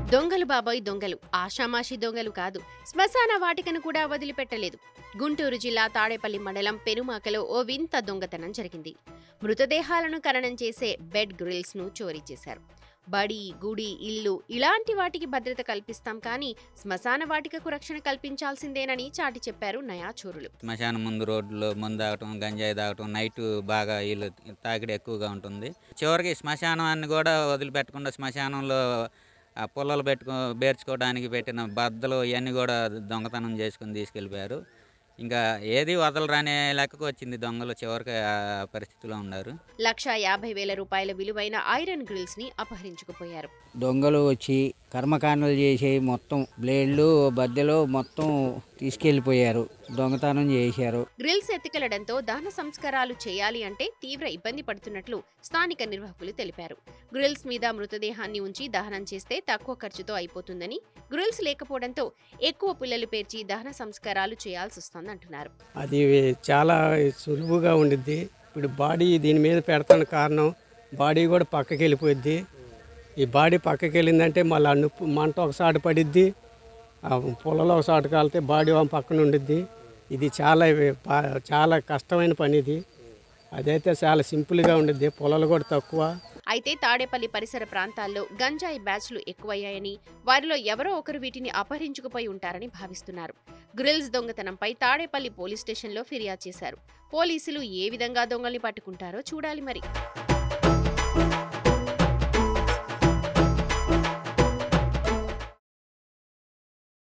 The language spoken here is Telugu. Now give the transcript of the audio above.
దొంగలు బాబాయ్ దొంగలు ఆషామాషి దొంగలు కాదు శ్మశాన వాటికను కూడా వదిలిపెట్టలేదు గుంటూరు జిల్లా తాడేపల్లి మండలం పెనుమాకలో ఓ వింత దొంగతనం జరిగింది మృతదేహాలను ఖననం చేసే బెడ్ గ్రిల్స్ ను చోరీ చేశారు బడి గుడి ఇల్లు ఇలాంటి వాటికి భద్రత కల్పిస్తాం కానీ శ్మశాన వాటికకు రక్షణ కల్పించాల్సిందేనని చాటి చెప్పారు నయా చోరులు శ్మశానం ముందు రోడ్లో మందు తాగటం గంజాయి తాగటం నైట్ బాగా వీళ్ళు తాకిడి ఎక్కువగా ఉంటుంది చివరికి శ్మశానాన్ని కూడా వదిలిపెట్టకుండా శ్మశానంలో ఆ పుల్లలు పెట్టుకో బేర్చుకోవడానికి పెట్టిన బద్దలు ఇవన్నీ కూడా దొంగతనం చేసుకుని తీసుకెళ్ళిపోయారు ఇంకా ఏది వదలరానే లెక్కకు వచ్చింది దొంగలు చివరికి ఆ పరిస్థితిలో ఉన్నారు లక్షా యాభై వేల రూపాయల విలువైన ఐరన్ గ్రిల్స్ ని అపహరించుకుపోయారు దొంగలు వచ్చి కర్మకాండలు చేసి మొత్తం బ్లేడ్లు బద్దెలు మొత్తం తీసుకెళ్ళిపోయారు దొంగతనం చేశారు గ్రిల్స్ ఎత్తుకెళ్లడంతో దహన సంస్కారాలు చేయాలి అంటే తీవ్ర ఇబ్బంది పడుతున్నట్లు స్థానిక నిర్వాహకులు తెలిపారు గ్రిల్స్ మీద మృతదేహాన్ని ఉంచి దహనం చేస్తే తక్కువ ఖర్చుతో అయిపోతుందని గ్రిల్స్ లేకపోవడంతో ఎక్కువ పుల్లలు పేర్చి దహన సంస్కారాలు చేయాల్సి వస్తోందంటున్నారు అది చాలా సులువుగా ఉండిద్ది ఇప్పుడు బాడీ దీని మీద పెడతాను కారణం బాడీ కూడా పక్కకి వెళ్ళిపోయిద్ది ఈ బాడీ పక్కకి వెళ్ళిందంటే మళ్ళీ నుప్పు మంట ఒకసారి పడిద్ది ఆ పొలలో ఒకసారి కాలితే బాడీ ఒక పక్కన ఉండిద్ది ఇది చాలా పా- చాలా కష్టమైన పని ఇది అదైతే చాలా సింపుల్గా ఉండిద్ది పొలాలు కూడా తక్కువ అయితే తాడేపల్లి పరిసర ప్రాంతాల్లో గంజాయి బ్యాచ్లు ఎక్కువయ్యాయని వారిలో ఎవరో ఒకరు వీటిని అపహరించుకుపోయి ఉంటారని భావిస్తున్నారు గ్రిల్స్ దొంగతనంపై తాడేపల్లి పోలీస్ స్టేషన్లో ఫిర్యాదు చేశారు పోలీసులు ఏ విధంగా దొంగల్ని పట్టుకుంటారో చూడాలి మరి